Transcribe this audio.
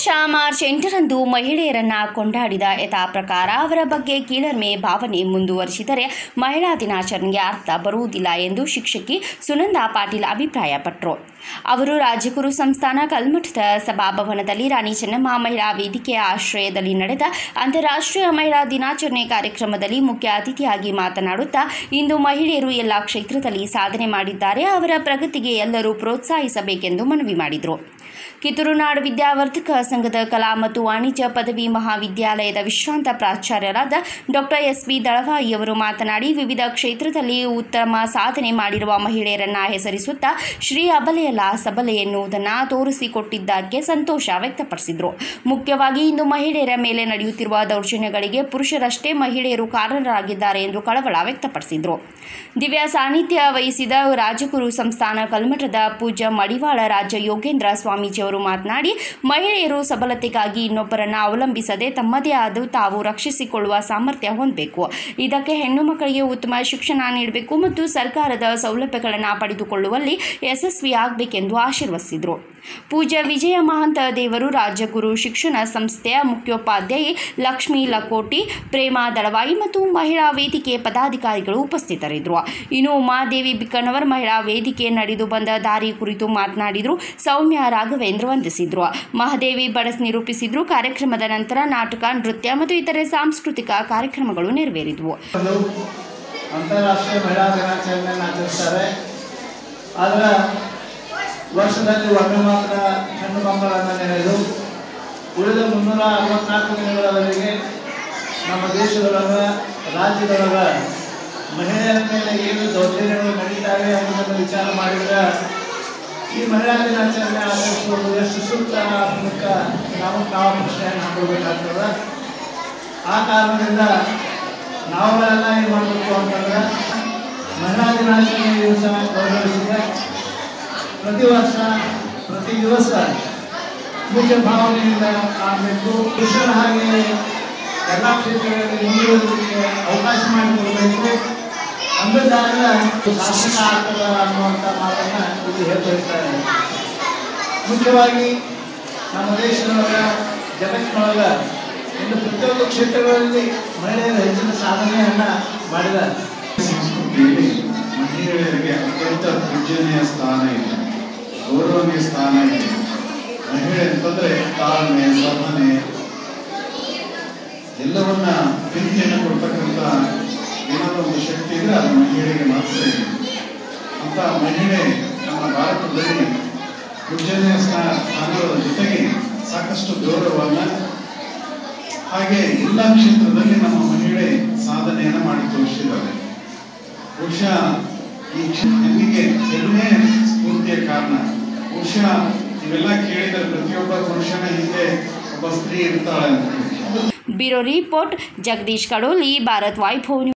ವರ್ಷ ಮಾರ್ಚ್ ಎಂಟರಂದು ಮಹಿಳೆಯರನ್ನ ಕೊಂಡಾಡಿದ ಯಥಾ ಪ್ರಕಾರ ಅವರ ಬಗ್ಗೆ ಕೀಳರಿಮೆ ಭಾವನೆ ಮುಂದುವರಿಸಿದರೆ ಮಹಿಳಾ ದಿನಾಚರಣೆಗೆ ಅರ್ಥ ಬರುವುದಿಲ್ಲ ಎಂದು ಶಿಕ್ಷಕಿ ಸುನಂದಾ ಪಾಟೀಲ್ ಅಭಿಪ್ರಾಯಪಟ್ಟರು ಅವರು ರಾಜಗುರು ಸಂಸ್ಥಾನ ಕಲ್ಮಠದ ಸಭಾಭವನದಲ್ಲಿ ರಾಣಿ ಚೆನ್ನಮ್ಮ ಮಹಿಳಾ ವೇದಿಕೆಯ ಆಶ್ರಯದಲ್ಲಿ ನಡೆದ ಅಂತಾರಾಷ್ಟ್ರೀಯ ಮಹಿಳಾ ದಿನಾಚರಣೆ ಕಾರ್ಯಕ್ರಮದಲ್ಲಿ ಮುಖ್ಯ ಅತಿಥಿಯಾಗಿ ಮಾತನಾಡುತ್ತಾ ಇಂದು ಮಹಿಳೆಯರು ಎಲ್ಲ ಕ್ಷೇತ್ರದಲ್ಲಿ ಸಾಧನೆ ಮಾಡಿದ್ದಾರೆ ಅವರ ಪ್ರಗತಿಗೆ ಎಲ್ಲರೂ ಪ್ರೋತ್ಸಾಹಿಸಬೇಕೆಂದು ಮನವಿ ಮಾಡಿದರು ಕಿತ್ತೂರು ನಾಡು ವಿದ್ಯಾವರ್ಧಕ ಸಂಘದ ಕಲಾ ಮತ್ತು ವಾಣಿಜ್ಯ ಪದವಿ ಮಹಾವಿದ್ಯಾಲಯದ ವಿಶ್ರಾಂತ ಪ್ರಾಚಾರ್ಯರಾದ ಡಾಕ್ಟರ್ ಎಸ್ ವಿ ದಳವಾಯಿ ಅವರು ಮಾತನಾಡಿ ವಿವಿಧ ಕ್ಷೇತ್ರದಲ್ಲಿ ಉತ್ತಮ ಸಾಧನೆ ಮಾಡಿರುವ ಮಹಿಳೆಯರನ್ನ ಹೆಸರಿಸುತ್ತಾ ಶ್ರೀ ಅಬಲೆಯಲ್ಲ ಸಬಲೆ ಎನ್ನುವುದನ್ನು ತೋರಿಸಿಕೊಟ್ಟಿದ್ದಕ್ಕೆ ಸಂತೋಷ ವ್ಯಕ್ತಪಡಿಸಿದರು ಮುಖ್ಯವಾಗಿ ಇಂದು ಮಹಿಳೆಯರ ಮೇಲೆ ನಡೆಯುತ್ತಿರುವ ದೌರ್ಜನ್ಯಗಳಿಗೆ ಪುರುಷರಷ್ಟೇ ಮಹಿಳೆಯರು ಕಾರಣರಾಗಿದ್ದಾರೆ ಎಂದು ಕಳವಳ ವ್ಯಕ್ತಪಡಿಸಿದರು ದಿವ್ಯ ಸಾನ್ನಿಧ್ಯ ವಹಿಸಿದ ರಾಜಗುರು ಸಂಸ್ಥಾನ ಕಲ್ಮಠದ ಪೂಜ್ಯ ಮಡಿವಾಳ ರಾಜ ಯೋಗೇಂದ್ರ ಸ್ವಾಮೀಜಿಯವರು ಮಾತನಾಡಿ ಮಹಿಳೆಯರು ಸಬಲತೆಗಾಗಿ ಇನ್ನೊಬ್ಬರನ್ನು ಅವಲಂಬಿಸದೆ ತಮ್ಮದೇ ಆದ ತಾವು ರಕ್ಷಿಸಿಕೊಳ್ಳುವ ಸಾಮರ್ಥ್ಯ ಹೊಂದಬೇಕು ಇದಕ್ಕೆ ಹೆಣ್ಣು ಮಕ್ಕಳಿಗೆ ಉತ್ತಮ ಶಿಕ್ಷಣ ನೀಡಬೇಕು ಮತ್ತು ಸರ್ಕಾರದ ಸೌಲಭ್ಯಗಳನ್ನು ಪಡೆದುಕೊಳ್ಳುವಲ್ಲಿ ಯಶಸ್ವಿಯಾಗಬೇಕೆಂದು ಆಶೀರ್ವದಿಸಿದರು ಪೂಜ್ಯ ವಿಜಯ ಮಹಂತ ದೇವರು ರಾಜಗುರು ಶಿಕ್ಷಣ ಸಂಸ್ಥೆಯ ಮುಖ್ಯೋಪಾಧ್ಯಾಯಿ ಲಕ್ಷ್ಮೀ ಲಕೋಟಿ ಪ್ರೇಮ ದಳವಾಯಿ ಮತ್ತು ಮಹಿಳಾ ವೇದಿಕೆ ಪದಾಧಿಕಾರಿಗಳು ಉಪಸ್ಥಿತರಿದ್ದರು ಇನ್ನು ಉಮಾದೇವಿ ಬಿಕ್ಕನವರ್ ಮಹಿಳಾ ವೇದಿಕೆ ನಡೆದು ಬಂದ ದಾರಿ ಕುರಿತು ಮಾತನಾಡಿದರು ಸೌಮ್ಯ ರಾಘವೇಂದ್ರ ವಂದಿಸಿದ್ರು ಮಹಾದೇವಿ ಬಡಸ್ ನಿರೂಪಿಸಿದ್ರು ಕಾರ್ಯಕ್ರಮದ ನಂತರ ನಾಟಕ ನೃತ್ಯ ಮತ್ತು ಇತರೆ ಸಾಂಸ್ಕೃತಿಕ ಕಾರ್ಯಕ್ರಮಗಳು ನೆರವೇರಿದವು ಒಂದು ಅಂತಾರಾಷ್ಟ್ರೀಯ ಮಹಿಳಾ ದಿನಾಚರಣೆಯನ್ನು ಆಚರಿಸ್ತಾರೆ ಆದರೆ ವರ್ಷದಲ್ಲಿ ಒಮ್ಮೆ ಮಾತ್ರ ಹೆಣ್ಣು ಮಕ್ಕಳನ್ನು ನೆನೆದು ಉಳಿದ ಮುನ್ನೂರ ಅರವತ್ನಾಲ್ಕು ದಿನಗಳವರೆಗೆ ನಮ್ಮ ದೇಶದೊಳಗ ರಾಜ್ಯದೊಳಗ ಮಹಿಳೆಯರ ಮೇಲೆ ಏನು ದೌರ್ಜನ್ಯಗಳು ನಡೀತಾವೆ ಅನ್ನೋದನ್ನು ವಿಚಾರ ಮಾಡಿದ್ರೆ ಈ ಮಹಿಳಾ ದಿನಾಚರಣೆ ಆಚರಿಸುವುದು ಎಷ್ಟು ಸೂಕ್ತ ಅನ್ನೋದಕ್ಕೆ ನಾವು ನಾವು ಪ್ರಶ್ನೆಯನ್ನು ಹಾಕೊಳ್ಬೇಕಾಗ್ತದೆ ಆ ಕಾರಣದಿಂದ ನಾವುಗಳೆಲ್ಲ ಏನು ಮಾಡಬೇಕು ಅಂತಂದ್ರೆ ಮಹಿಳಾ ದಿನಾಚರಣೆ ದಿವಸ ಗೌರವಿಸಿದೆ ಪ್ರತಿ ವರ್ಷ ಪ್ರತಿ ದಿವಸ ಪೂಜ್ಯ ಭಾವನೆಯಿಂದ ಕಾಣಬೇಕು ಪುರುಷರ ಹಾಗೆ ಎಲ್ಲ ಕ್ಷೇತ್ರಗಳಲ್ಲಿ ಮುಂದುವರಿಸಲಿಕ್ಕೆ ಅವಕಾಶ ಮಾಡಿಕೊಡಬೇಕು ಅಂದಾಗ ಶಾಸಕ ಆಗ್ತದ ಅನ್ನುವಂಥ ಮಾತನ್ನ ಇಲ್ಲಿ ಹೇಳ್ತಾ ಮುಖ್ಯವಾಗಿ ನಮ್ಮ ದೇಶದೊಳಗ ಜಗತ್ತಿನೊಳಗ ಇನ್ನು ಪ್ರತಿಯೊಂದು ಕ್ಷೇತ್ರಗಳಲ್ಲಿ ಮಹಿಳೆಯರು ಹೆಚ್ಚಿನ ಸಾಧನೆಯನ್ನ ಮಾಡಿದ್ದಾರೆ ಸಂಸ್ಕೃತಿಯಲ್ಲಿ ಮಹಿಳೆಯರಿಗೆ ಅತ್ಯಂತ ಪೂಜನೀಯ ಸ್ಥಾನ ಇದೆ ಗೌರವನೀಯ ಸ್ಥಾನ ಇದೆ ಮಹಿಳೆ ಅಂತಂದ್ರೆ ತಾಳ್ಮೆ ಸಹನೆ ಎಲ್ಲವನ್ನ ಪ್ರೀತಿಯನ್ನು ಕೊಡ್ತಕ್ಕಂಥ ಏನಾದರೂ ಒಂದು ಶಕ್ತಿ ಇದ್ರೆ ಅದು ಮಹಿಳೆಗೆ ಮಾತ್ರ ಇದೆ ಅಂತ ಮಹಿಳೆ ನಮ್ಮ ಭಾರತದಲ್ಲಿ ಪೂಜನೀಯ ಸ್ಥಾನ ಸ್ಥಾನಗಳ ಜೊತೆಗೆ ಸಾಕಷ್ಟು ಗೌರವವನ್ನ ಹಾಗೆ ಎಲ್ಲ ಕ್ಷೇತ್ರದಲ್ಲಿ ನಮ್ಮ ಮಹಿಳೆ ಸಾಧನೆಯನ್ನ ಮಾಡಿ ತೋರಿಸಿದ್ದಾರೆ ಬಹುಶಃ ಈ ಕ್ಷ- ಹೆಣ್ಣಿಗೆ ಹೆಣ್ಣೆ ಸ್ಫೂರ್ತಿಯ ಕಾರಣ ಬಹುಶಃ ಇವೆಲ್ಲ ಕೇಳಿದರೆ ಪ್ರತಿಯೊಬ್ಬ ಪುರುಷನ ಹಿಂದೆ ಒಬ್ಬ ಸ್ತ್ರೀ ಇರ್ತಾಳೆ ಅಂತ ಹೇಳಿ ಬ್ಯೂರೋ ರಿಪೋರ್ಟ್ ಜಗದೀಶ್ ಕಡೋಲಿ ಭಾರತ್ ವೈಭವ್